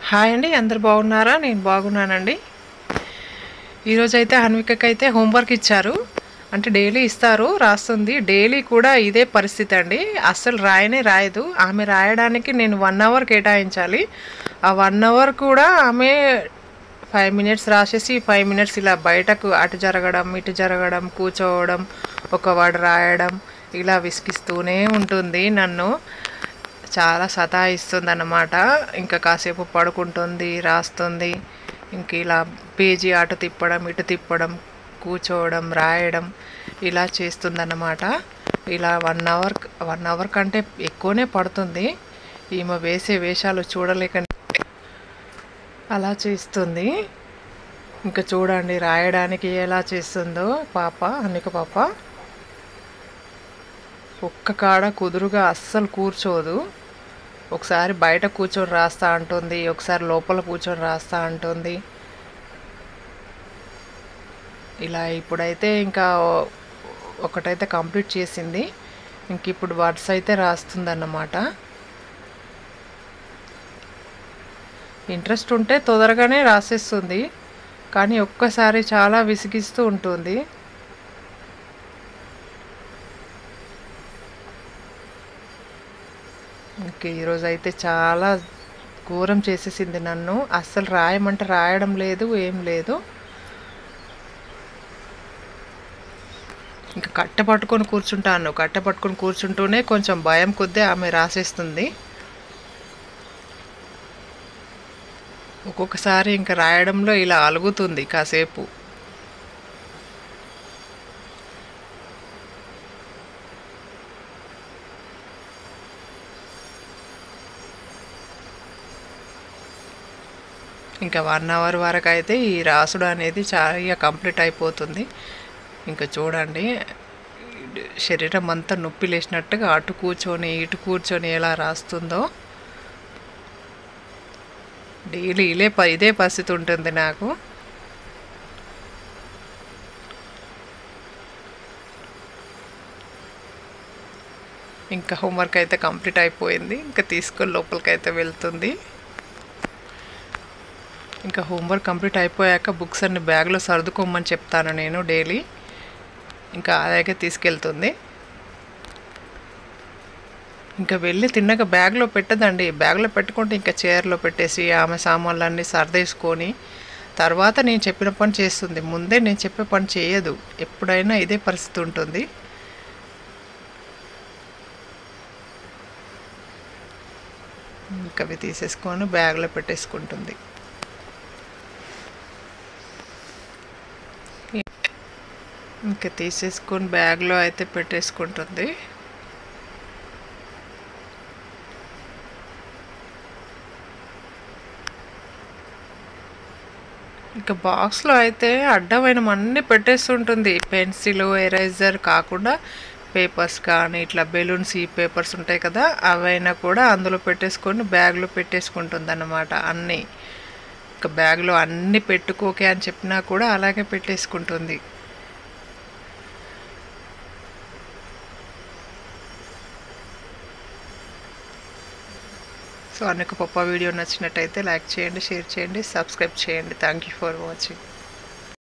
hi అండి అందరు బాగున్నారా నేను బాగున్నానండి ఈరోజు అయితే హన్వికకి అయితే హోంవర్క్ ఇచ్చారు అంటే డైలీ ఇస్తారు రాస్తుంది డైలీ కూడా ఇదే పరిస్థితి అండి అస్సలు రాయనే రాయదు ఆమె రాయడానికి నేను వన్ అవర్ కేటాయించాలి ఆ వన్ అవర్ కూడా ఆమె ఫైవ్ మినిట్స్ రాసేసి ఫైవ్ మినిట్స్ ఇలా బయటకు అటు జరగడం ఇటు జరగడం కూర్చోవడం ఒక వర్డ్ రాయడం ఇలా విసిగిస్తూనే ఉంటుంది నన్ను చాలా సతాయిస్తుంది అన్నమాట ఇంకా కాసేపు పడుకుంటుంది రాస్తుంది ఇంక ఇలా పేజీ అటు తిప్పడం ఇటు తిప్పడం కూర్చోవడం రాయడం ఇలా చేస్తుందన్నమాట ఇలా వన్ అవర్ వన్ అవర్ కంటే ఎక్కువనే పడుతుంది ఈమె వేసే వేషాలు చూడలేక అలా చేస్తుంది ఇంకా చూడండి రాయడానికి ఎలా చేస్తుందో పాప అన్నిక పాప ఒక్క కాడ కుదురుగా అస్సలు కూర్చోదు ఒకసారి బయట కూర్చొని రాస్తా అంటుంది ఒకసారి లోపల కూర్చొని రాస్తా అంటుంది ఇలా ఇప్పుడైతే ఇంకా ఒకటైతే కంప్లీట్ చేసింది ఇంక ఇప్పుడు వర్డ్స్ అయితే రాస్తుందన్నమాట ఇంట్రెస్ట్ ఉంటే తొందరగానే రాసేస్తుంది కానీ ఒక్కసారి చాలా విసిగిస్తూ ఉంటుంది ఇంక ఈరోజు అయితే చాలా ఘోరం చేసేసింది నన్ను అస్సలు రాయమంటే రాయడం లేదు ఏం లేదు ఇంకా కట్టె పట్టుకొని కూర్చుంటాను కట్టె పట్టుకొని కూర్చుంటూనే కొంచెం భయం కొద్దీ ఆమె రాసేస్తుంది ఒక్కొక్కసారి ఇంకా రాయడంలో ఇలా అలుగుతుంది కాసేపు ఇంకా వన్ అవర్ వరకు అయితే ఈ రాసుడు అనేది చాలా కంప్లీట్ అయిపోతుంది ఇంకా చూడండి శరీరం అంతా నొప్పి లేచినట్టుగా అటు కూర్చొని ఇటు కూర్చొని ఎలా రాస్తుందో డైలీ ఇలే ప ఇదే పరిస్థితి ఉంటుంది నాకు ఇంకా హోంవర్క్ అయితే కంప్లీట్ అయిపోయింది ఇంకా తీసుకొని లోపలికి అయితే వెళ్తుంది ఇంకా హోంవర్క్ కంప్లీట్ అయిపోయాక బుక్స్ అన్ని బ్యాగ్లో సర్దుకోమని చెప్తాను నేను డైలీ ఇంకా అలాగే తీసుకెళ్తుంది ఇంకా వెళ్ళి తిన్నాక బ్యాగ్లో పెట్టదండి బ్యాగ్లో పెట్టుకుంటే ఇంకా చైర్లో పెట్టేసి ఆమె సామాన్లన్నీ సర్దేసుకొని తర్వాత నేను చెప్పిన పని చేస్తుంది ముందే నేను చెప్పే పని చేయదు ఎప్పుడైనా ఇదే పరిస్థితి ఉంటుంది ఇంకా అవి తీసేసుకొని బ్యాగ్లో పెట్టేసుకుంటుంది ఇంకా తీసేసుకొని బ్యాగ్లో అయితే పెట్టేసుకుంటుంది ఇంకా బాక్స్లో అయితే అడ్డమైన అన్నీ పెట్టేస్తుంటుంది పెన్సిల్ ఎరేజర్ కాకుండా పేపర్స్ కానీ ఇట్లా బెలూన్స్ ఈ పేపర్స్ ఉంటాయి కదా అవైనా కూడా అందులో పెట్టేసుకొని బ్యాగ్లో పెట్టేసుకుంటుంది అన్నమాట అన్నీ ఇంకా బ్యాగ్లో అన్నీ పెట్టుకోకే అని చెప్పినా కూడా అలాగే పెట్టేసుకుంటుంది సో అన్నకు పప్ప వీడియో నచ్చినట్టయితే లైక్ చేయండి షేర్ చేయండి సబ్స్క్రైబ్ చేయండి థ్యాంక్ యూ ఫర్ వాచింగ్